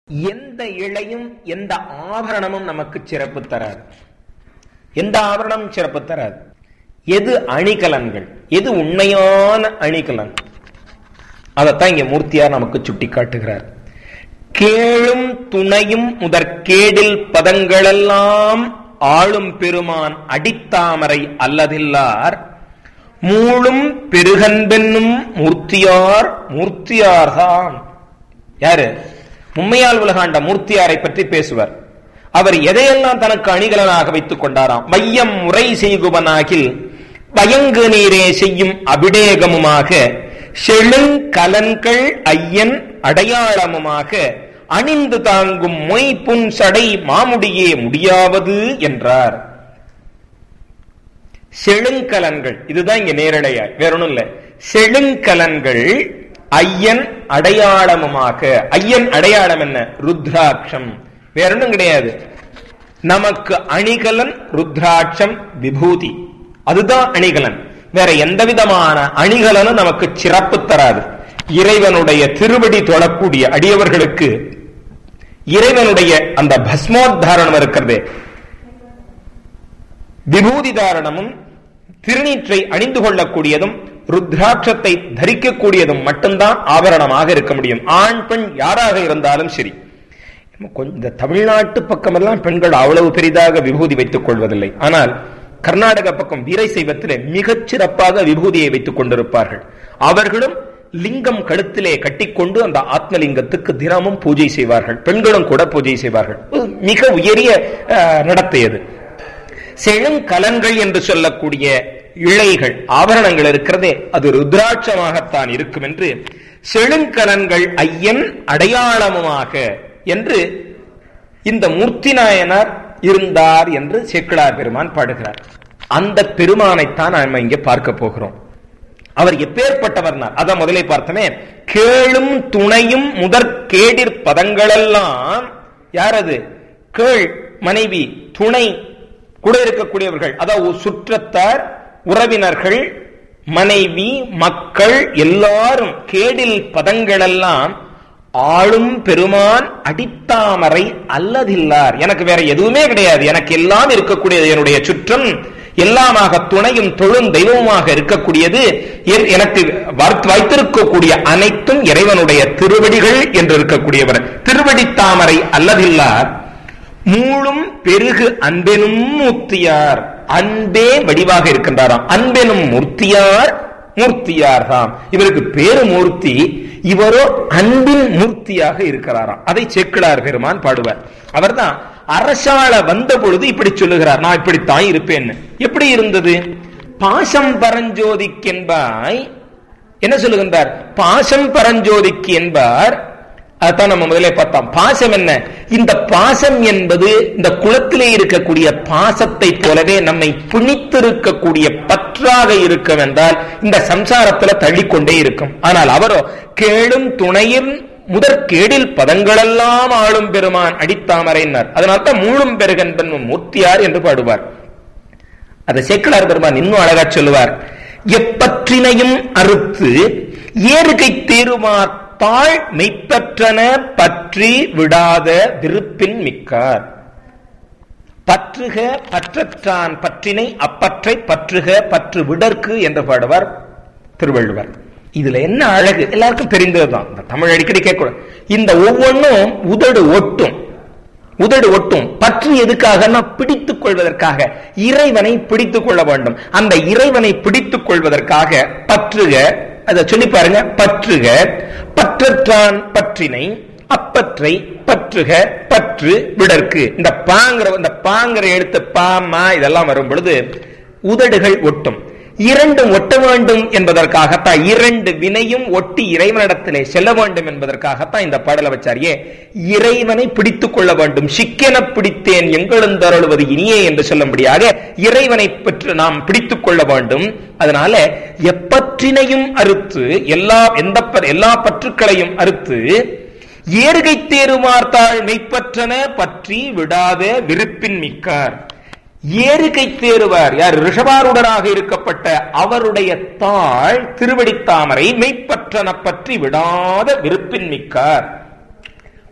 எந்த இழையும் எந்த ஆபரணமும் நமக்கு சிறப்பு தராது எந்த ஆபரணமும் சிறப்பு தராது எது அணிகலன்கள் எது உண்மையான அணிகலன் அதைத்தான் இங்க மூர்த்தியார் நமக்கு சுட்டி காட்டுகிறார் கேளும் துணையும் முதற்கேடில் பதங்களெல்லாம் ஆளும் பெருமான் அடித்தாமரை அல்லதில்லார் மூளும் பெருகன்பென்னும் மூர்த்தியார் மூர்த்தியார்தான் யாரு மும்மையால் உலகாண்ட மூர்த்தியாரை பற்றி பேசுவார் அவர் எதையெல்லாம் தனக்கு அணிகலனாக வைத்துக் கொண்டாராம் மையம் முறை செய்குவனாகில் பயங்கு நீரே செய்யும் அபிடேகமுமாக செழுங்கலன்கள் ஐயன் அடையாளமுமாக அணிந்து தாங்கும் மொய் புன் சடை மாமுடியே முடியாவது என்றார் செழுங்கலன்கள் இதுதான் இங்க நேரடையா வேற ஒண்ணும் இல்ல செழுங்கலன்கள் ஐயன் அடையாளமுமாக ஐயன் அடையாளம் என்ன ருத்ராட்சம் வேற ஒன்றும் கிடையாது நமக்கு அணிகலன் ருத்ராட்சம் விபூதி அதுதான் அணிகலன் வேற எந்த விதமான அணிகலனும் நமக்கு சிறப்பு தராது இறைவனுடைய திருவடி தொழக்கூடிய அடியவர்களுக்கு இறைவனுடைய அந்த பஸ்மோத்தாரணம் இருக்கிறது விபூதி தாரணமும் திருநீற்றை அணிந்து கொள்ளக்கூடியதும் ருத்ராட்சத்தை தரிக்கக்கூடியதும் மட்டும்தான் ஆபரணமாக இருக்க முடியும் ஆண் பெண் யாராக இருந்தாலும் சரி இந்த தமிழ்நாட்டு பக்கமெல்லாம் பெண்கள் அவ்வளவு பெரிதாக விபூதி வைத்துக் கொள்வதில்லை ஆனால் கர்நாடக பக்கம் வீரை சைவத்திலே மிகச் சிறப்பாக விபூதியை வைத்துக் கொண்டிருப்பார்கள் அவர்களும் லிங்கம் கழுத்திலே கட்டிக்கொண்டு அந்த ஆத்மலிங்கத்துக்கு தினமும் பூஜை செய்வார்கள் பெண்களும் கூட பூஜை செய்வார்கள் மிக உயரிய நடத்தை அது செழுங்கலன்கள் என்று சொல்லக்கூடிய இழைகள் ஆபரணங்கள் இருக்கிறதே அது ருத்ராட்சமாகத்தான் இருக்கும் என்று செழுங்கலன்கள் ஐயன் அடையாளமுமாக என்று இந்த மூர்த்தி நாயனார் இருந்தார் என்று சேக்கிழார் பெருமான் பாடுகிறார் அந்த பெருமானைத்தான் நாம இங்கே பார்க்க போகிறோம் அவர் எப்பேற்பட்டவர்னார் அதான் முதலே பார்த்தமே கேளும் துணையும் முதற் கேடிற் பதங்களெல்லாம் யார் அது கேள் மனைவி துணை கூட இருக்கக்கூடியவர்கள் அதாவது சுற்றத்தார் உறவினர்கள் மனைவி மக்கள் எல்லாரும் கேடில் பதங்களெல்லாம் ஆளும் பெருமான் அடித்தாமரை அல்லதில்லார் எனக்கு வேற எதுவுமே கிடையாது எனக்கு எல்லாம் இருக்கக்கூடியது என்னுடைய சுற்றம் எல்லாமாக துணையும் தொழும் தெய்வமாக இருக்கக்கூடியது எனக்கு வைத்திருக்கக்கூடிய அனைத்தும் இறைவனுடைய திருவடிகள் என்று இருக்கக்கூடியவர் திருவடி தாமரை அல்லதில்லார் மூளும் பெருகு அன்பெனும் மூர்த்தியார் அன்பே வடிவாக இருக்கின்றாராம் அன்பெனும் மூர்த்தியார் மூர்த்தியார் தாம் இவருக்கு பேரு மூர்த்தி இவரோ அன்பின் மூர்த்தியாக இருக்கிறாராம் அதை சேக்கிழார் பெருமான் பாடுவார் அவர்தான் அரசாள வந்த பொழுது இப்படி சொல்லுகிறார் நான் இப்படித்தான் இருப்பேன் எப்படி இருந்தது பாசம் பரஞ்சோதிக்கு என்பாய் என்ன சொல்லுகின்றார் பாசம் பரஞ்சோதிக்கு என்பார் அதான் நம்ம முதலே பார்த்தோம் பாசம் என்ன இந்த பாசம் என்பது இந்த குளத்திலே இருக்கக்கூடிய பாசத்தை போலவே நம்மை பிணித்திருக்கக்கூடிய பற்றாக இருக்கும் என்றால் இந்த சம்சாரத்துல தள்ளிக்கொண்டே இருக்கும் ஆனால் அவரோ கேளும் துணையின் முதற் கேடில் பதங்களெல்லாம் ஆளும் பெருமான் அடித்தாமரையினார் அதனால்தான் மூழும் பெருகன்பன் மூர்த்தியார் என்று பாடுவார் அதை சேக்கலார் பெருமான் இன்னும் அழகா சொல்லுவார் எப்பற்றினையும் அறுத்து ஏறுகை தேருமார் தாழ் மெய்ப்பற்றன பற்றி விடாத விருப்பின் மிக்கார் பற்றுக பற்றற்றான் பற்றினை அப்பற்றை பற்றுக பற்று விடற்கு என்று பாடுவார் திருவள்ளுவர் இதுல என்ன அழகு எல்லாருக்கும் தெரிந்ததுதான் இந்த தமிழ் அடிக்கடி கேட்க இந்த ஒவ்வொன்றும் உதடு ஒட்டும் உதடு ஒட்டும் பற்று எதுக்காக பிடித்துக் கொள்வதற்காக இறைவனை பிடித்துக் கொள்ள வேண்டும் அந்த இறைவனை பிடித்துக் கொள்வதற்காக பற்றுக அதை சொல்லி பாருங்க பற்றுக பற்றற்றான் பற்றினை அப்பற்றை பற்றுக பற்று விடற்கு இந்த பாங்கிற இந்த பாங்கிற எழுத்து பாமா இதெல்லாம் வரும் பொழுது உதடுகள் ஒட்டும் இரண்டும் ஒட்ட வேண்டும் என்பதற்காகத்தான் இரண்டு வினையும் ஒட்டி இறைவனிடத்திலே செல்ல வேண்டும் என்பதற்காகத்தான் இந்த பாடலை வச்சாரியே இறைவனை பிடித்துக் கொள்ள வேண்டும் சிக்கென பிடித்தேன் எங்களும் தருளுவது இனியே என்று சொல்லும்படியாக இறைவனை பெற்று நாம் பிடித்துக் கொள்ள வேண்டும் அதனால எப்பற்றினையும் அறுத்து எல்லா எந்த எல்லா பற்றுக்களையும் அறுத்து ஏறுகை தேருமார்த்தாள் மெய்ப்பற்றன பற்றி விடாத விருப்பின் மிக்கார் ஏறுகை தேருவார் யார் ரிஷபாருடராக இருக்கப்பட்ட அவருடைய தாள் திருவடித்தாமரை மெய்ப்பற்றன பற்றி விடாத விருப்பின் மிக்கார்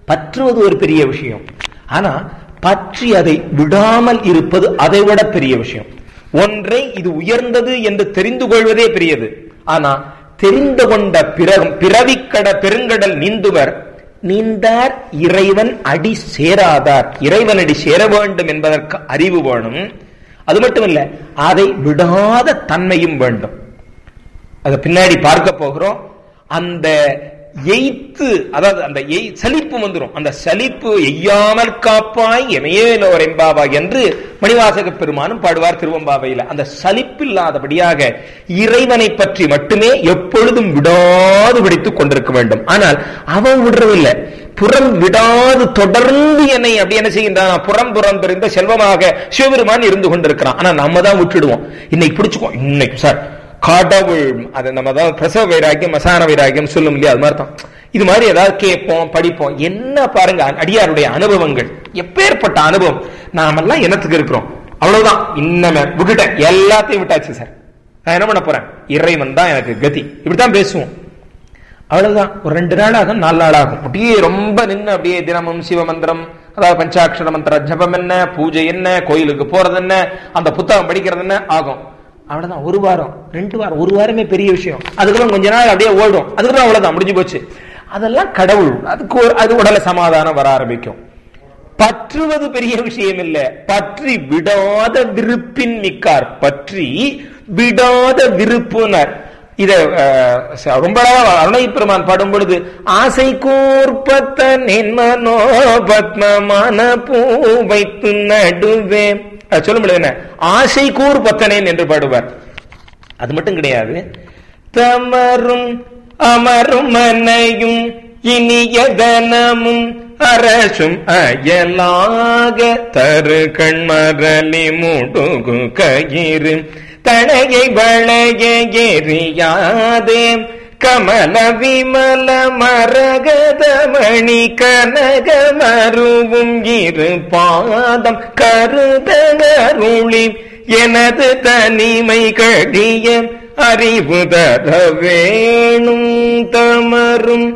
பற்றுவது ஒரு பெரிய விஷயம் ஆனா பற்றி அதை விடாமல் இருப்பது அதை விட பெரிய விஷயம் ஒன்றை இது உயர்ந்தது என்று தெரிந்து கொள்வதே பெரியது ஆனா தெரிந்து கொண்ட பிறகும் பிறவிக்கட பெருங்கடல் நீந்துவர் நீந்தார் இறைவன் அடி சேராதார் இறைவன் அடி சேர வேண்டும் என்பதற்கு அறிவு வேணும் அது மட்டுமல்ல அதை விடாத தன்மையும் வேண்டும் அதை பின்னாடி பார்க்க போகிறோம் அந்த எய்த்து அதாவது அந்த எய் சலிப்பு வந்துடும் அந்த சலிப்பு எய்யாமல் காப்பாய் எமையேலோர் எம்பாவா என்று மணிவாசக பெருமானும் பாடுவார் திருவம்பாவையில் அந்த சலிப்பில்லாதபடியாக இறைவனை பற்றி மட்டுமே எப்பொழுதும் விடாது பிடித்துக் கொண்டிருக்க வேண்டும் ஆனால் அவன் விடுறதில்லை புறம் விடாது தொடர்ந்து என்னை அப்படி என்ன செய்கின்றான் புறம் புறம் தெரிந்த செல்வமாக சிவபெருமான் இருந்து கொண்டிருக்கிறான் ஆனா நம்ம தான் விட்டுடுவோம் இன்னைக்கு பிடிச்சுக்கோ இன்னைக்கு சார் கடவுள் அது நம்ம தான் பிரசவ வைராக்கியம் மசான வைராக்கியம் சொல்லும் இல்லையா அது மாதிரி தான் இது மாதிரி ஏதாவது கேட்போம் படிப்போம் என்ன பாருங்க அடியாருடைய அனுபவங்கள் எப்பேற்பட்ட அனுபவம் நாமெல்லாம் என்னத்துக்கு இருக்கிறோம் அவ்வளவுதான் இன்னமே விட்டுட்டேன் எல்லாத்தையும் விட்டாச்சு சார் நான் என்ன பண்ண போறேன் இறைவன் தான் எனக்கு கதி இப்படித்தான் பேசுவோம் அவ்வளவுதான் ஒரு ரெண்டு நாள் ஆகும் நாலு நாள் ஆகும் அப்படியே ரொம்ப நின்று அப்படியே தினமும் சிவமந்திரம் அதாவது பஞ்சாட்சர மந்திர ஜபம் என்ன பூஜை என்ன கோயிலுக்கு போறது என்ன அந்த புத்தகம் படிக்கிறது என்ன ஆகும் அவ்வளவுதான் ஒரு வாரம் ரெண்டு வாரம் ஒரு வாரமே பெரிய விஷயம் அதுக்கப்புறம் கொஞ்ச நாள் அப்படியே ஓடும் அதுக்கப்புறம் அவ்வளவுதான் முடிஞ்சு போச்சு அதெல்லாம் கடவுள் அதுக்கு ஒரு அது உடல சமாதானம் வர ஆரம்பிக்கும் பற்றுவது பெரிய விஷயம் இல்ல பற்றி விடாத விருப்பின் மிக்கார் பற்றி விடாத விருப்புனர் இத ரொம்ப அருணை பெருமான் பாடும் பொழுது ஆசை கூர்பத்தன் மனோ பத்மமான பூ வைத்து நடுவே சொல்ல முடியாது என்ன ஆசை கூர் பத்தனேன் என்று பாடுவார் அது மட்டும் கிடையாது தமரும் அமரும் மனையும் இனியதனமும் அரசும் அயலாக தரு கண்மரலி முடுகு கயிறு தனையை வளைய எரியாதே கமல விமல மரகதமணி கனக மருவும் இரு பாதம் கருதருளி எனது தனிமை கழிய அறிவு தர வேணும் தமரும்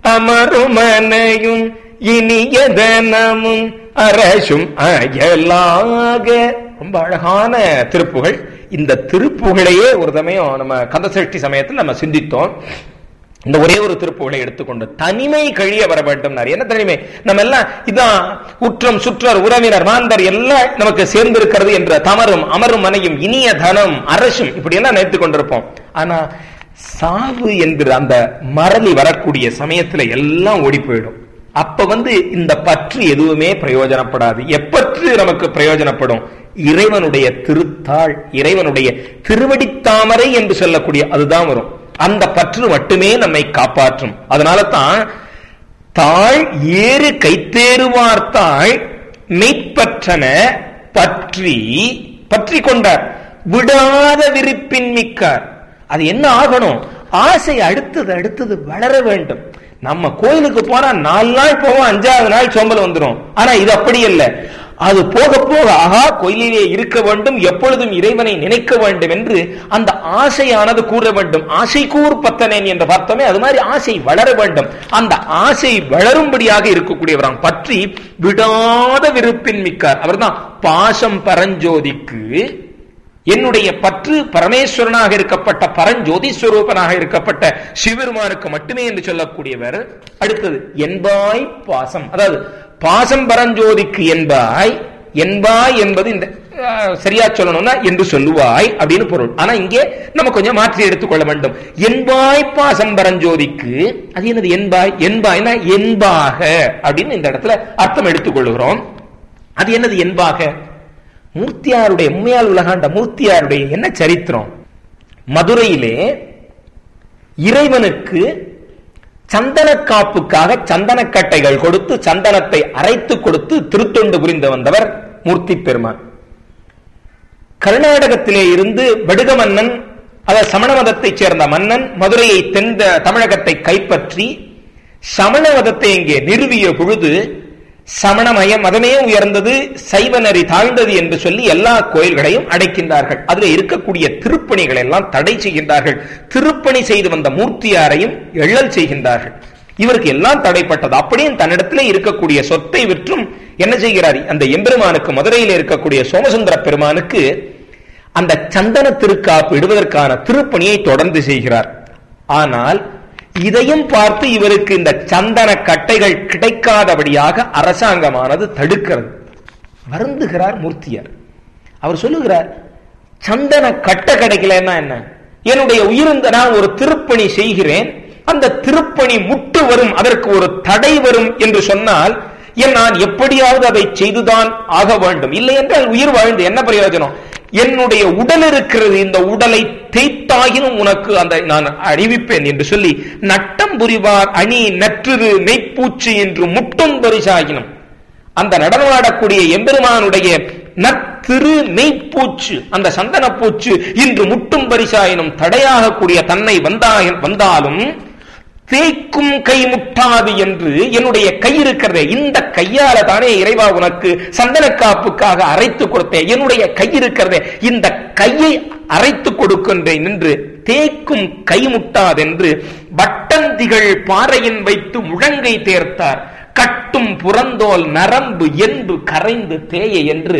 அமருமனையும் இனியதனமும் அரசும் அயலாக ரொம்ப அழகான திருப்புகள் இந்த திருப்புகளையே ஒரு சமயம் நம்ம கந்தசஷ்டி சமயத்தில் நம்ம சிந்தித்தோம் இந்த ஒரே ஒரு திருப்புகளை எடுத்துக்கொண்டு தனிமை கழிய வர வேண்டும் என்ன தனிமை நம்ம எல்லாம் இதான் உற்றம் சுற்றர் உறவினர் மாந்தர் எல்லாம் நமக்கு சேர்ந்திருக்கிறது என்ற தமரும் அமரும் மனையும் இனிய தனம் அரசும் இப்படி எல்லாம் நினைத்துக் கொண்டிருப்போம் ஆனா சாவு என்கிற அந்த மரளி வரக்கூடிய சமயத்துல எல்லாம் ஓடி போயிடும் அப்ப வந்து இந்த பற்று எதுவுமே பிரயோஜனப்படாது எப்பற்று நமக்கு பிரயோஜனப்படும் இறைவனுடைய திருத்தாள் இறைவனுடைய திருவடித்தாமரை என்று சொல்லக்கூடிய அதுதான் வரும் அந்த பற்று மட்டுமே நம்மை காப்பாற்றும் அதனால தான் தாழ் ஏறு கைத்தேறுவார் தாழ் மெய்ப்பற்றன பற்றி பற்றி கொண்டார் விடாத விருப்பின் மிக்கார் அது என்ன ஆகணும் ஆசை அடுத்தது அடுத்தது வளர வேண்டும் நம்ம கோயிலுக்கு போனா நாலு நாள் போவோம் அஞ்சாவது நாள் சோம்பல் வந்துடும் ஆனா இது அப்படி இல்லை அது போக போக ஆகா கோயிலிலே இருக்க வேண்டும் எப்பொழுதும் இறைவனை நினைக்க வேண்டும் என்று அந்த ஆசையானது கூற வேண்டும் ஆசை கூர் பத்தனேன் என்று பார்த்தோமே அது மாதிரி ஆசை வளர வேண்டும் அந்த ஆசை வளரும்படியாக இருக்கக்கூடியவராம் பற்றி விடாத விருப்பின் மிக்கார் அவர்தான் பாசம் பரஞ்சோதிக்கு என்னுடைய பற்று பரமேஸ்வரனாக இருக்கப்பட்ட பரஞ்சோதி ஸ்வரூபனாக இருக்கப்பட்ட சிவபெருமானுக்கு மட்டுமே என்று சொல்லக்கூடியவர் அடுத்தது என்பாய் பாசம் அதாவது பாசம் பரஞ்சோதிக்கு என்பாய் என்பாய் என்பது இந்த சரியா சொல்லணும்னா என்று சொல்லுவாய் அப்படின்னு பொருள் ஆனா இங்கே நம்ம கொஞ்சம் மாற்றி எடுத்துக்கொள்ள வேண்டும் என்பாய் பாசம் பரஞ்சோதிக்கு அது என்னது என்பாய் என்பாய்னா என்பாக அப்படின்னு இந்த இடத்துல அர்த்தம் எடுத்துக்கொள்கிறோம் அது என்னது என்பாக மூர்த்தியாருடைய உண்மையால் உலகாண்ட மூர்த்தியாருடைய என்ன சரித்திரம் மதுரையிலே இறைவனுக்கு சந்தன காப்புக்காக சந்தனக்கட்டைகள் கொடுத்து சந்தனத்தை அரைத்து கொடுத்து திருத்தொண்டு புரிந்து வந்தவர் மூர்த்தி பெருமான் கர்நாடகத்திலே இருந்து வடுக மன்னன் அதாவது சமண மதத்தைச் சேர்ந்த மன்னன் மதுரையை தென் தமிழகத்தை கைப்பற்றி சமண மதத்தை இங்கே நிறுவிய பொழுது சமணமய மதமே உயர்ந்தது சைவநெறி தாழ்ந்தது என்று சொல்லி எல்லா கோயில்களையும் அடைக்கின்றார்கள் அதுல இருக்கக்கூடிய திருப்பணிகள் எல்லாம் தடை செய்கின்றார்கள் திருப்பணி செய்து வந்த மூர்த்தியாரையும் எள்ளல் செய்கின்றார்கள் இவருக்கு எல்லாம் தடைப்பட்டது அப்படியே தன்னிடத்திலே இருக்கக்கூடிய சொத்தை விற்றும் என்ன செய்கிறார் அந்த எம்பெருமானுக்கு மதுரையில் இருக்கக்கூடிய சோமசுந்தர பெருமானுக்கு அந்த சந்தன திருக்காப்பு இடுவதற்கான திருப்பணியை தொடர்ந்து செய்கிறார் ஆனால் இதையும் பார்த்து இவருக்கு இந்த சந்தன கட்டைகள் கிடைக்காதபடியாக அரசாங்கமானது தடுக்கிறது வருந்துகிறார் மூர்த்தியார் அவர் சொல்லுகிறார் சந்தன கட்ட கிடைக்கலன்னா என்ன என்னுடைய உயிருந்த நான் ஒரு திருப்பணி செய்கிறேன் அந்த திருப்பணி முட்டு வரும் அதற்கு ஒரு தடை வரும் என்று சொன்னால் என் நான் எப்படியாவது அதை செய்துதான் ஆக வேண்டும் இல்லை என்றால் உயிர் வாழ்ந்து என்ன பிரயோஜனம் என்னுடைய உடல் இருக்கிறது இந்த உடலை தேய்த்தாகினும் உனக்கு அந்த நான் அறிவிப்பேன் என்று சொல்லி நட்டம் புரிவார் அணி நற்றிரு மெய்ப்பூச்சு என்று முட்டும் பரிசாகினும் அந்த நடனமாடக்கூடிய எம்பெருமானுடைய நத்திரு மெய்ப்பூச்சு அந்த சந்தன பூச்சு இன்று முட்டும் பரிசாயினும் தடையாகக்கூடிய தன்னை வந்தா வந்தாலும் தேய்க்கும் கை முட்டாது என்று என்னுடைய கை இருக்கிறதே இந்த கையால தானே இறைவா உனக்கு சந்தன காப்புக்காக அரைத்து கொடுத்தேன் என்னுடைய கை இருக்கிறதே இந்த கையை அரைத்து கொடுக்கின்றேன் என்று தேய்க்கும் கை முட்டாதென்று வட்டந்திகள் பாறையின் வைத்து முழங்கை தேர்த்தார் கட்டும் புறந்தோல் நரம்பு என்பு கரைந்து தேய என்று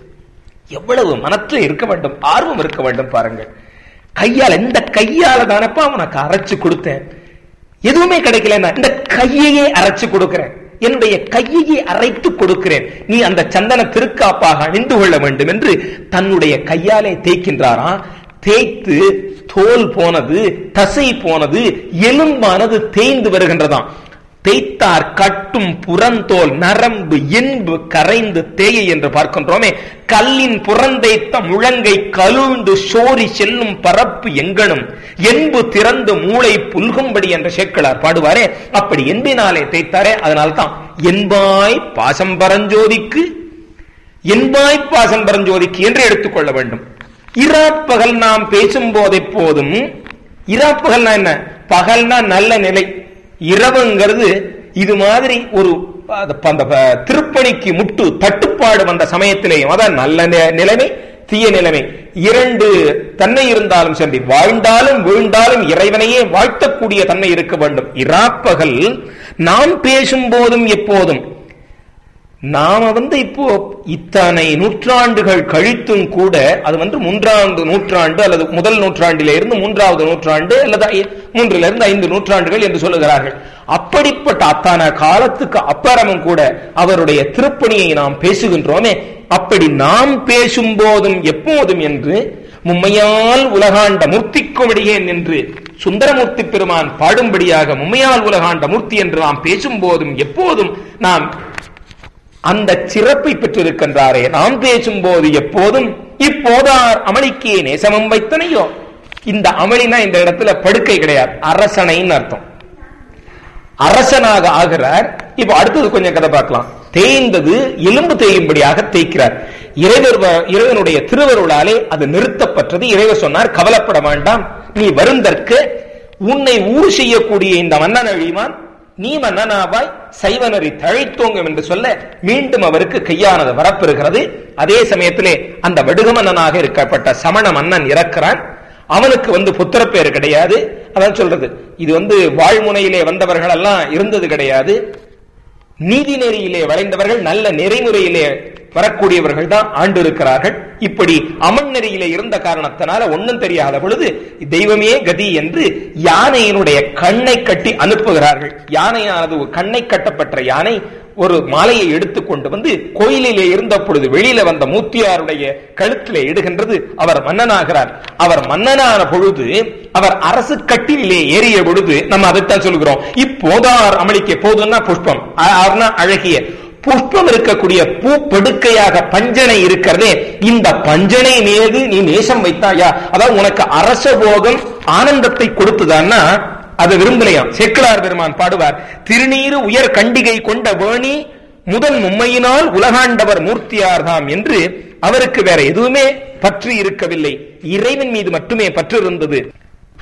எவ்வளவு மனத்தில் இருக்க வேண்டும் ஆர்வம் இருக்க வேண்டும் பாருங்கள் கையால இந்த கையால தானப்பா உனக்கு அரைச்சு கொடுத்தேன் எதுவுமே கிடைக்கலன்னா இந்த கையையே அரைச்சு கொடுக்கிறேன் என்னுடைய கையையே அரைத்து கொடுக்கிறேன் நீ அந்த சந்தன திருக்காப்பாக அணிந்து கொள்ள வேண்டும் என்று தன்னுடைய கையாலே தேய்க்கின்றாரா தேய்த்து தோல் போனது தசை போனது எலும்பானது தேய்ந்து வருகின்றதாம் தேய்த்தார் கட்டும் புறந்தோல் நரம்பு என்பு கரைந்து தேய என்று பார்க்கின்றோமே கல்லின் புறந்தேத்த முழங்கை கலுழ்ந்து சோரி செல்லும் பரப்பு எங்கனும் என்பு திறந்து மூளை புல்கும்படி என்ற சேக்கலார் பாடுவாரே அப்படி என்பினாலே தேய்த்தாரே அதனால்தான் என்பாய் பாசம் பரஞ்சோதிக்கு என்பாய் பாசம் பரஞ்சோதிக்கு என்று எடுத்துக்கொள்ள வேண்டும் இராப்பகல் நாம் பேசும் போதை போதும் இராப்பகல்னா என்ன பகல்னா நல்ல நிலை இரவுங்கிறது இது மாதிரி ஒரு அந்த திருப்பணிக்கு முட்டு தட்டுப்பாடு வந்த சமயத்திலேயும் அதான் நல்ல நிலைமை தீய நிலைமை இரண்டு தன்மை இருந்தாலும் சரி வாழ்ந்தாலும் வீழ்ந்தாலும் இறைவனையே வாழ்த்தக்கூடிய தன்மை இருக்க வேண்டும் இராப்பகல் நாம் பேசும் போதும் எப்போதும் நாம வந்து இப்போ இத்தனை நூற்றாண்டுகள் கழித்தும் கூட அது வந்து மூன்றாவது நூற்றாண்டு அல்லது முதல் நூற்றாண்டில இருந்து மூன்றாவது நூற்றாண்டு அல்லது மூன்றிலிருந்து இருந்து ஐந்து நூற்றாண்டுகள் என்று சொல்லுகிறார்கள் அப்படிப்பட்ட அத்தனை காலத்துக்கு அப்புறமும் கூட அவருடைய திருப்பணியை நாம் பேசுகின்றோமே அப்படி நாம் பேசும் போதும் எப்போதும் என்று மும்மையால் உலகாண்ட மூர்த்திக்குமிடையேன் என்று சுந்தரமூர்த்தி பெருமான் பாடும்படியாக மும்மையால் உலகாண்ட மூர்த்தி என்று நாம் பேசும் போதும் எப்போதும் நாம் அந்த சிறப்பை பெற்றிருக்கின்றாரே நாம் பேசும்போது எப்போதும் இப்போதார் அமளிக்கே நேசமம் வைத்தனையோ இந்த அமளினா இந்த இடத்துல படுக்கை கிடையாது அரசனைன்னு அர்த்தம் அரசனாக ஆகிறார் இப்ப அடுத்தது கொஞ்சம் கதை பார்க்கலாம் தேய்ந்தது எலும்பு தேயும்படியாக தேய்க்கிறார் இறைவர் இறைவனுடைய திருவருளாலே அது நிறுத்தப்பட்டது இறைவர் சொன்னார் கவலைப்பட வேண்டாம் நீ வருந்தற்கு உன்னை ஊர் செய்யக்கூடிய இந்த மன்னன் அழிவான் நீ மன்னனாவாய் சைவனரி தழைத்தோங்கும் என்று சொல்ல மீண்டும் அவருக்கு கையானது வரப்பெறுகிறது அதே சமயத்திலே அந்த வடுக மன்னனாக இருக்கப்பட்ட சமண மன்னன் இறக்கிறான் அவனுக்கு வந்து புத்திர பேர் கிடையாது அதான் சொல்றது இது வந்து வாழ்முனையிலே வந்தவர்கள் எல்லாம் இருந்தது கிடையாது நீதி நெறியிலே வளைந்தவர்கள் நல்ல நெறிமுறையிலே வரக்கூடியவர்கள் தான் ஆண்டு இருக்கிறார்கள் இப்படி அமன் நெறியிலே இருந்த காரணத்தினால ஒன்னும் தெரியாத பொழுது தெய்வமே கதி என்று யானையினுடைய கண்ணை கட்டி அனுப்புகிறார்கள் யானையானது ஒரு கண்ணை கட்டப்பட்ட யானை ஒரு மாலையை எடுத்துக் கொண்டு வந்து கோயிலிலே இருந்த பொழுது வெளியில வந்த மூத்தியாருடைய கழுத்திலே இடுகின்றது அவர் மன்னனாகிறார் அவர் மன்னனான பொழுது அவர் அரசு கட்டிலே ஏறிய பொழுது நம்ம அதைத்தான் சொல்கிறோம் இப்போதார் அமளிக்க போதுன்னா புஷ்பம் அழகிய புஷ்பம் இருக்கக்கூடிய பூ படுக்கையாக பஞ்சனை இருக்கிறதே இந்த பஞ்சனை மீது நீ நேசம் வைத்தாயா அதாவது உனக்கு அரச போகம் ஆனந்தத்தை கொடுத்துதான்னா அதை விரும்பலையாம் செக்கிலார் பெருமான் பாடுவார் திருநீரு உயர் கண்டிகை கொண்ட வேணி முதல் மும்மையினால் உலகாண்டவர் மூர்த்தியார்தாம் என்று அவருக்கு வேற எதுவுமே பற்று இருக்கவில்லை இறைவன் மீது மட்டுமே பற்று இருந்தது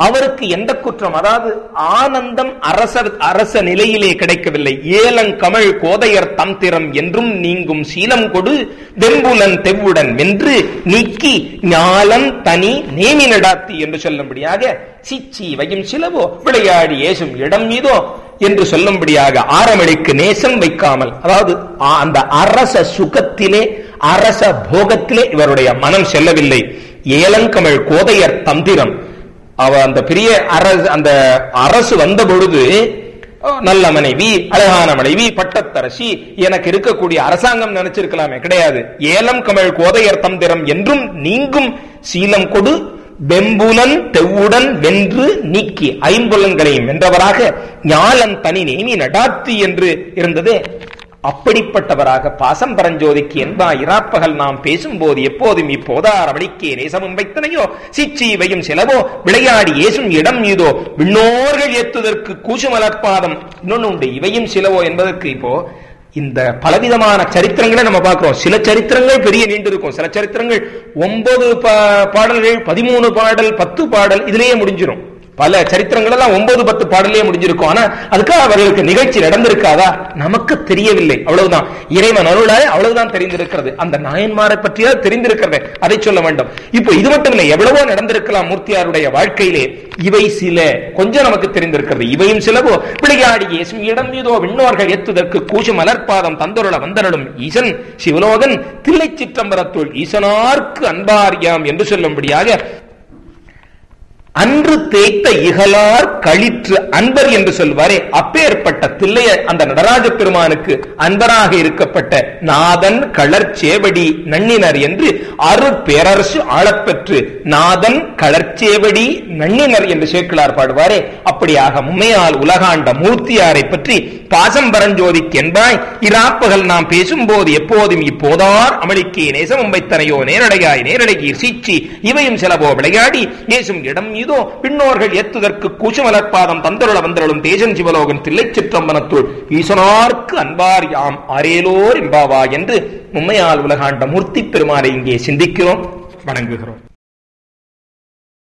அவருக்கு எந்த குற்றம் அதாவது ஆனந்தம் அரசர் அரச நிலையிலே கிடைக்கவில்லை ஏலங்கமிழ் கோதையர் தந்திரம் என்றும் நீங்கும் சீலம் கொடு வெம்புலன் தெவ்வுடன் வென்று நீக்கி ஞாலம் தனி நேமி நடாத்தி என்று சொல்லும்படியாக சிச்சி வையும் சிலவோ விளையாடி ஏசும் இடம் மீதோ என்று சொல்லும்படியாக ஆரமளிக்கு நேசம் வைக்காமல் அதாவது அந்த அரச சுகத்திலே அரச போகத்திலே இவருடைய மனம் செல்லவில்லை ஏலங்கமிழ் கோதையர் தந்திரம் அவ அந்த பெரிய அரசு அந்த அரசு வந்த பொழுது நல்ல மனைவி அழகான மனைவி பட்டத்தரசி எனக்கு இருக்கக்கூடிய அரசாங்கம் நினைச்சிருக்கலாமே கிடையாது ஏலம் கமிழ் கோதையர் தந்திரம் என்றும் நீங்கும் சீலம் கொடு வெம்புலன் தெவ்வுடன் வென்று நீக்கி ஐம்புலன்களையும் வென்றவராக ஞாலன் தனி நேமி நடாத்தி என்று இருந்ததே அப்படிப்பட்டவராக பாசம் பரஞ்சோதிக்கு என்பா இராப்பகல் நாம் பேசும்போது எப்போதும் இப்போதார் அவளிக்கே நேசமும் வைத்தனையோ சிச்சி வையும் சிலவோ விளையாடி ஏசும் இடம் மீதோ விண்ணோர்கள் ஏத்துதற்கு கூசுமலர்பாதம் இன்னொன்னு உண்டு இவையும் சிலவோ என்பதற்கு இப்போ இந்த பலவிதமான சரித்திரங்களை நம்ம பார்க்கிறோம் சில சரித்திரங்கள் பெரிய நீண்டு இருக்கும் சில சரித்திரங்கள் ஒன்பது பாடல்கள் பதிமூணு பாடல் பத்து பாடல் இதுலயே முடிஞ்சிடும் பல சரித்திரங்கள் எல்லாம் ஒன்பது பத்து பாடலே முடிஞ்சிருக்கும் ஆனா அதுக்காக அவர்களுக்கு நிகழ்ச்சி நடந்திருக்காதா நமக்கு தெரியவில்லை அவ்வளவுதான் இறைவன் அருளாய் அவ்வளவுதான் தெரிந்திருக்கிறது அந்த நாயன்மாரை பற்றியா தெரிந்திருக்கிறது அதை சொல்ல வேண்டும் இப்போ இது மட்டும் இல்லை எவ்வளவோ நடந்திருக்கலாம் மூர்த்தியாருடைய வாழ்க்கையிலே இவை சில கொஞ்சம் நமக்கு தெரிந்திருக்கிறது இவையும் சிலவோ விளையாடி ஏசும் இடம் மீதோ விண்ணோர்கள் எத்துதற்கு கூசு மலர்பாதம் தந்தொருள வந்தனடும் ஈசன் சிவலோகன் தில்லை சிற்றம்பரத்துள் ஈசனார்க்கு அன்பாரியாம் என்று சொல்லும்படியாக அன்று தேய்த்த இகலார் கழிற்று அன்பர் என்று சொல்வாரே அப்பேற்பட்ட தில்லைய அந்த நடராஜ பெருமானுக்கு அன்பராக இருக்கப்பட்ட நாதன் களர்ச்சேவடி நன்னினர் என்று அருட்பேரரசு ஆளப்பெற்று நாதன் களர்ச்சேவடி நன்னினர் என்று சேக்கிழார் பாடுவாரே அப்படியாக மும்மையால் உலகாண்ட மூர்த்தியாரை பற்றி பாசம் பரஞ்சோதிக்கு என்பாய் இராப்பகல் நாம் பேசும்போது எப்போதும் இப்போதார் அமளிக்கே நேசமும் வைத்தனையோ நேரடையாய் நேரடையீர் சீச்சி இவையும் சிலவோ விளையாடி ஏசும் இடம் மீதோ பின்னோர்கள் ஏத்துதற்கு கூசுமலர்பாதம் தந்தருள வந்தருளும் தேஜன் சிவலோகன் தில்லை சிற்றம்பனத்துள் ஈசனார்க்கு அன்பார் யாம் அரேலோர் இம்பாவா என்று மும்மையால் உலகாண்ட மூர்த்தி பெருமானை இங்கே சிந்திக்கிறோம் வணங்குகிறோம்